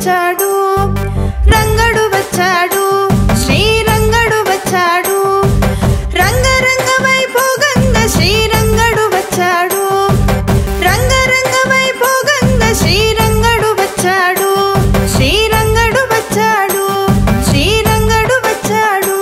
వచ్చాడు రంగడు వచ్చాడు శ్రీరంగడు వచ్చాడు రంగరంగ వైభోగంగా శ్రీరంగడు వచ్చాడు రంగరంగ వైభోగంగా శ్రీరంగడు వచ్చాడు శ్రీరంగడు వచ్చాడు శ్రీరంగడు వచ్చాడు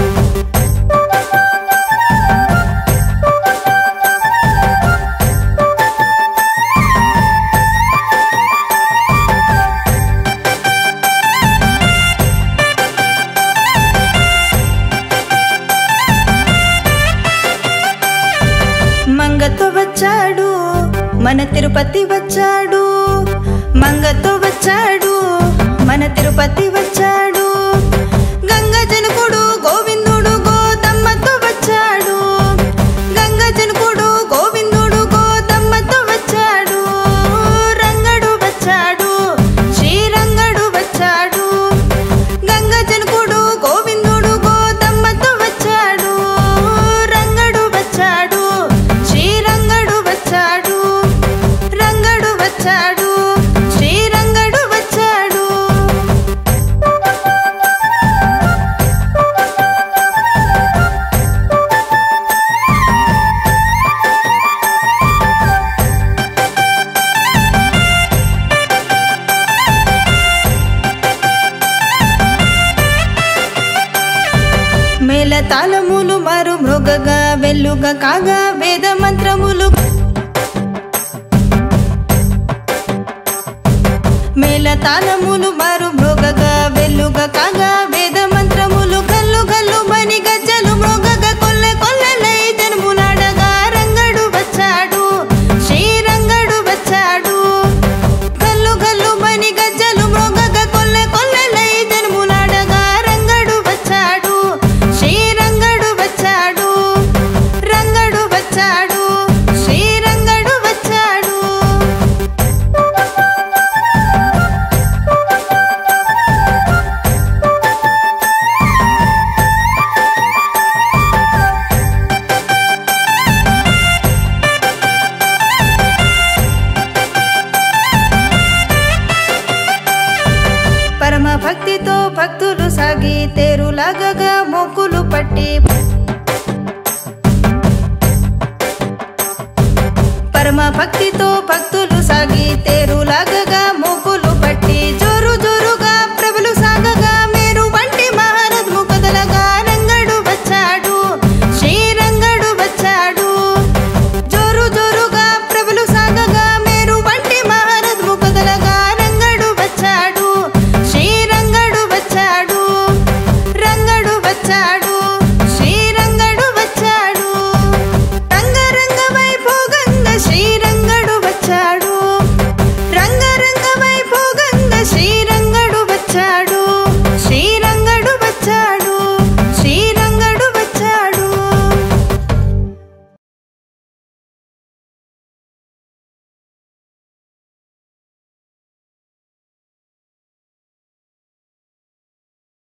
మంగతో వచ్చాడు మన తిరుపతి వచ్చాడు మంగతో వచ్చాడు మన తిరుపతి వచ్చాడు గంగ జనకుడు గోవిందుడు గోదమ్మతో వచ్చాడు గంగ జనకుడు గోవిందుడు గోదమ్మతో వచ్చాడు రంగడు వచ్చాడు శ్రీరంగడు వచ్చాడు గంగ జనకుడు గోవిందుడు గోదమ్మతో వచ్చాడు రంగడు వచ్చాడు శ్రీరంగడు వచ్చాడు రంగడు వచ్చాడు శ్రీరంగడు వచ్చాడు మేళ తాళములు మారు మృగగా వెల్లుగా కాగా వేద మంత్రములు మేళ తాళములు మారు మృగగా వెల్లుగా కాగా వేద మంత్రములు గల్లు గల్లు మని గజ్జలు మృగగా కొల్లె కొల్లెలై జన్ములాడగా రంగడు వచ్చాడు శ్రీరంగడు వచ్చాడు గల్లు గల్లు మని గజ్జలు మృగగా కొల్లె కొల్లెలై జన్ములాడగా రంగడు వచ్చాడు శ్రీరంగడు వచ్చాడు రంగడు వచ్చాడు శ్రీరంగడు వచ్చాడు పరమ భక్తితో భక్తులు సాగి తేరులాగగా మొక్కులు పట్టి పరమ భక్తితో